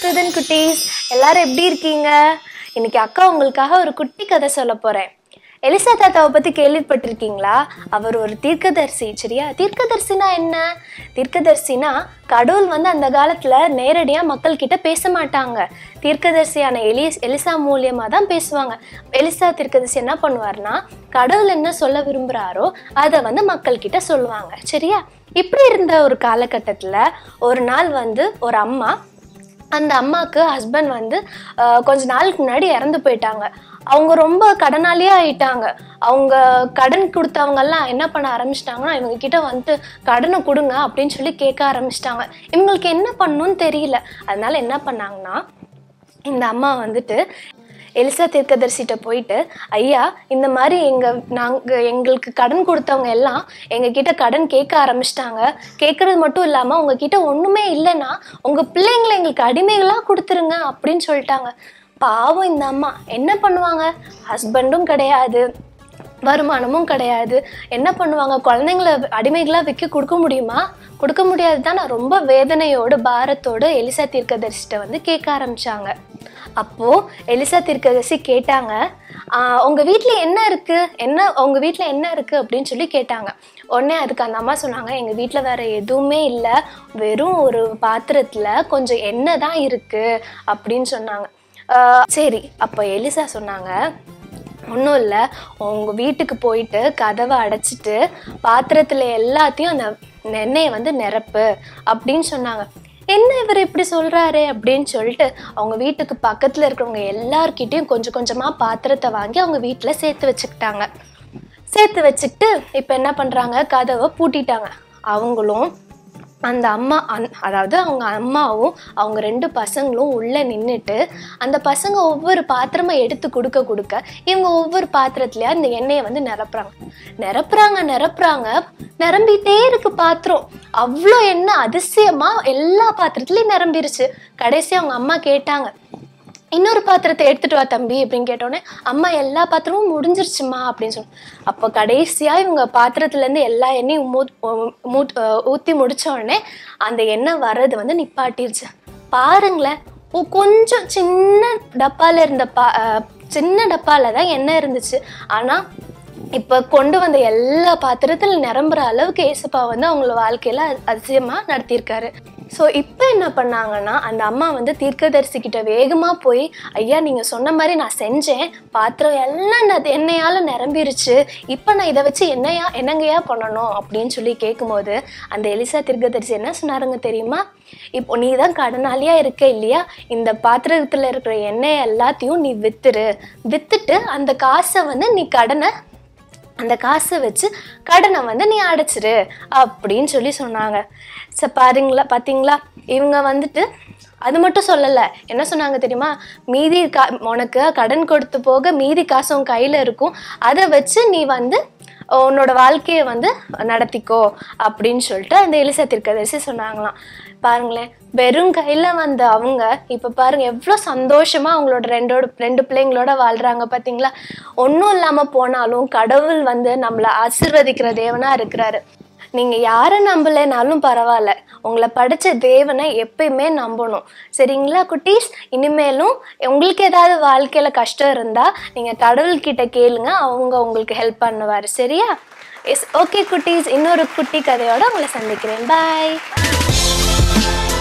student குட்டீஸ் எல்லாரும் எப்படி இருக்கீங்க இன்னைக்கு அக்கா உங்களுக்காக ஒரு குட்டி கதை சொல்ல போறேன் எலிசா தாத்தாவை பத்தி கேள்விப்பட்டிருக்கீங்களா அவர் ஒரு தீர்க்கதரிசி சரியா தீர்க்கதரிசினா என்ன தீர்க்கதரிசினா கடவுள் வந்து அந்த காலத்துல நேரடியா மக்கள் கிட்ட பேச மாட்டாங்க தீர்க்கதரிசியான எலி எலிசா மூலியமா தான் பேசுவாங்க எலிசா தீர்க்கதரிசி என்ன பண்ணுவார்னா கடவுள் என்ன சொல்ல விரும்புறாரோ அதை வந்து மக்கள் கிட்ட சொல்லுவாங்க சரியா இப்படி இருந்த ஒரு காலகட்டத்துல ஒரு நாள் வந்து ஒரு அம்மா அந்த அம்மாவுக்கு ஹஸ்பண்ட் வந்து ஆஹ், கொஞ்ச நாளுக்கு முன்னாடி இறந்து போயிட்டாங்க அவங்க ரொம்ப கடனாளியே ஆயிட்டாங்க அவங்க கடன் கொடுத்தவங்கெல்லாம் என்ன பண்ண ஆரம்பிச்சிட்டாங்கன்னா இவங்க கிட்ட வந்து கடனை கொடுங்க அப்படின்னு சொல்லி கேட்க ஆரம்பிச்சிட்டாங்க இவங்களுக்கு என்ன பண்ணணும்னு தெரியல அதனால என்ன பண்ணாங்கன்னா இந்த அம்மா வந்துட்டு எலிசா தீர்க்கதரிசிட்ட போயிட்டு ஐயா இந்த மாதிரி எங்க நாங்க எங்களுக்கு கடன் கொடுத்தவங்க எல்லாம் எங்க கிட்ட கடன் கேட்க ஆரம்பிச்சிட்டாங்க கேட்கறது மட்டும் இல்லாம உங்ககிட்ட ஒண்ணுமே இல்லைன்னா உங்க பிள்ளைங்களை எங்களுக்கு அடிமைகளா கொடுத்துருங்க அப்படின்னு சொல்லிட்டாங்க பாவம் இந்த அம்மா என்ன பண்ணுவாங்க ஹஸ்பண்டும் கிடையாது வருமானமும் கிடையாது என்ன பண்ணுவாங்க குழந்தைங்கள அடிமைகளா விற்க கொடுக்க முடியுமா கொடுக்க முடியாது தான் நான் ரொம்ப வேதனையோடு பாரத்தோடு எலிசா தீர்க்கதரிசிட்ட வந்து கேட்க ஆரம்பிச்சாங்க அப்போ எலிசா தீர்க்கதரிசி கேட்டாங்க "ஆஹ், உங்க வீட்ல என்ன இருக்கு என்ன உங்க வீட்ல என்ன இருக்கு அப்படின்னு சொல்லி கேட்டாங்க உடனே அதுக்கு அந்த அம்மா சொன்னாங்க எங்க வீட்ல வேற எதுவுமே இல்லை வெறும் ஒரு பாத்திரத்துல கொஞ்சம் எண்ணெய் தான் இருக்கு அப்படின்னு சொன்னாங்க ஆஹ், சரி அப்போ எலிசா சொன்னாங்க ஒன்றும் இல்லை உங்கள் வீட்டுக்கு போயிட்டு கதவை அடைச்சிட்டு பாத்திரத்தில் எல்லாத்தையும் அந்த எண்ணெயை வந்து நிரப்பு அப்படின்னு சொன்னாங்க என்ன இவர் இப்படி சொல்கிறாரு அப்படின்னு சொல்லிட்டு அவங்க வீட்டுக்கு பக்கத்தில் இருக்கிறவங்க எல்லார்கிட்டயும் கொஞ்சம் கொஞ்சமாக பாத்திரத்தை வாங்கி அவங்க வீட்டில் சேர்த்து வச்சுக்கிட்டாங்க சேர்த்து வச்சுக்கிட்டு இப்போ என்ன பண்ணுறாங்க கதவை பூட்டிட்டாங்க அவங்களும் அந்த அம்மா அந் அதாவது அவங்க அம்மாவும் அவங்க ரெண்டு பசங்களும் உள்ளே நின்றுட்டு அந்த பசங்க ஒவ்வொரு பாத்திரமா எடுத்து கொடுக்க கொடுக்க இவங்க ஒவ்வொரு பாத்திரத்துலயா இந்த எண்ணெயை வந்து நிரப்புறாங்க நிரப்புறாங்க நிரப்புறாங்க நிரம்பிட்டே இருக்கு பாத்திரம் அவ்வளோ எண்ணெய் அதிசயமா எல்லா பாத்திரத்துலயும் நிரம்பிருச்சு கடைசி அவங்க அம்மா கேட்டாங்க இன்னொரு பாத்திரத்தை எடுத்துட்டு வா தம்பி அப்படின்னு கேட்டோடனே அம்மா எல்லா பாத்திரமும் முடிஞ்சிருச்சுமா அப்படின்னு சொன்னோம் அப்போ கடைசியா இவங்க பாத்திரத்துல இருந்து எல்லா எண்ணெயும் மூ மூ- அஹ் ஊத்தி முடிச்ச உடனே அந்த எண்ணெய் வர்றது வந்து நிப்பாட்டிருச்சு பாருங்களேன் ஓ கொஞ்சம் சின்ன டப்பால இருந்த பா அஹ் சின்ன டப்பால தான் எண்ணெய் இருந்துச்சு ஆனா இப்போ கொண்டு வந்த எல்லா பாத்திரத்தில் நிரம்புற அளவுக்கு ஏசப்பா வந்து அவங்கள வாழ்க்கையில அதிசயமா நடத்தியிருக்காரு ஸோ இப்போ என்ன பண்ணாங்கன்னா அந்த அம்மா வந்து தீர்க்கதரிசி கிட்ட வேகமா போய் ஐயா நீங்க சொன்ன மாதிரி நான் செஞ்சேன் பாத்திரம் எல்லாம் ந- எண்ணெயால நிரம்பிருச்சு இப்போ நான் இதை வச்சு என்னையா என்னங்கய்யா பண்ணணும் அப்படின்னு சொல்லி கேட்கும்போது அந்த எலிசா தீர்க்கதரிசி என்ன சொன்னாருங்க தெரியுமா இப்போ நீ தான் கடனாளியா இருக்க இல்லையா இந்த பாத்திரத்துல இருக்கிற எண்ணெய் எல்லாத்தையும் நீ வித்துரு வித்துட்டு அந்த காசை வந்து நீ கடனை அந்த காசை வச்சு கடனை வந்து நீ அடைச்சிரு அப்படின்னு சொல்லி சொன்னாங்க ச பாருங்களா பார்த்தீங்களா இவங்க வந்துட்டு அது மட்டும் சொல்லலை என்ன சொன்னாங்க தெரியுமா மீதி கா உனக்கு கடன் கொடுத்து போக மீதி காசு உன் கையில் இருக்கும் அதை வச்சு நீ வந்து உன்னோட வாழ்க்கையை வந்து நடத்திக்கோ அப்படின்னு சொல்லிட்டு அந்த எலிசா தீர்க்கதரிசி சொன்னாங்களாம் பாருங்களேன் வெறும் கையில் வந்த அவங்க இப்போ பாருங்க எவ்வளோ சந்தோஷமா அவங்களோட ரெண்டோட ரெண்டு பிள்ளைங்களோட வாழ்றாங்க பார்த்தீங்களா ஒன்றும் இல்லாமல் போனாலும் கடவுள் வந்து நம்மளை ஆசிர்வதிக்கிற தேவனா இருக்கிறாரு நீங்கள் யாரை நம்பலைனாலும் பரவாயில்ல உங்களை படித்த தேவனை எப்பயுமே நம்பணும் சரிங்களா குட்டீஸ் இனிமேலும் உங்களுக்கு ஏதாவது வாழ்க்கையில் கஷ்டம் இருந்தால் நீங்கள் கடவுள்கிட்ட கேளுங்க அவங்க உங்களுக்கு ஹெல்ப் பண்ணுவார் சரியா எஸ் ஓகே குட்டீஸ் இன்னொரு குட்டி கதையோட உங்களை சந்திக்கிறேன் பாய்